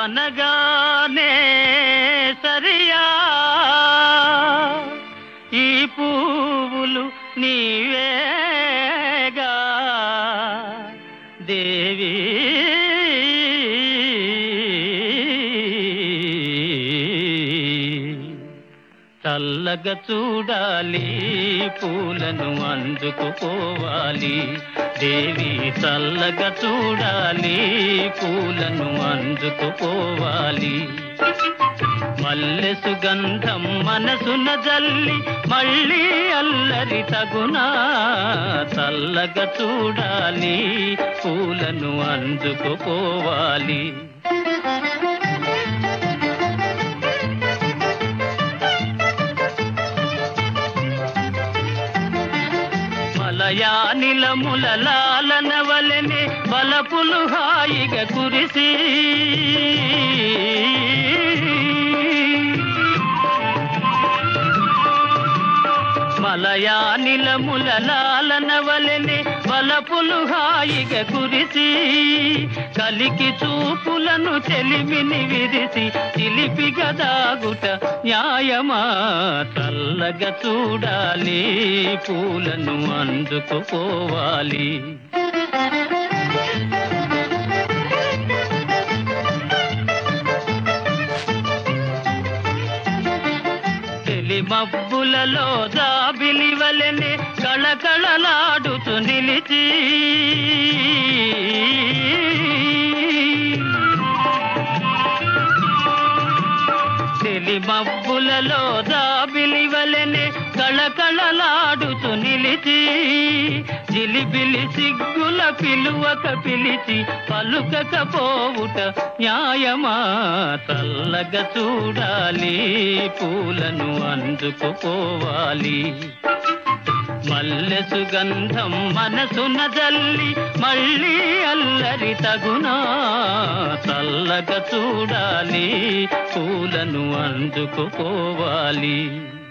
అనగానే సరియా ఈ పువ్వులు నీవేగా దేవి చల్లగా చూడాలి పూలను అందుకుపోవాలి దేవి చల్లగా చూడాలి పూలను అందుకుపోవాలి మల్లె సుగంధం మనసున జల్లి మళ్ళీ అల్లరి తగునా చల్లగా చూడాలి పూలను అందుకుపోవాలి మలయానిలముల లాలన వలెనే బలపులు హాయిగా కురిసి మలయానిలముల లాలన వలెనే బలపులు హాయిగా కురిసి కలికి చూపులను చెలిమిని విరిసి చిలిపిగా దాగుట న్యాయమా చల్లగా చూడాలి పూలను అందుకుపోవాలి తెలి మబ్బులలో జాబిలి వలెనే కళకళలాడుతూ నిలిచి తెలి మబ్బులలో జాబిలి వలెనే కళకళలాడుతూ నిలిచి జిలిబిలి సిగ్గుల పిలువక పిలిచి పలుకకపోవుట న్యాయమా చల్లగా చూడాలి పూలను అందుకుపోవాలి మల్లె సుగంధం మనసున జల్లి మళ్ళీ అల్లరి తగునా చల్లగా చూడాలి పూలను అందుకుపోవాలి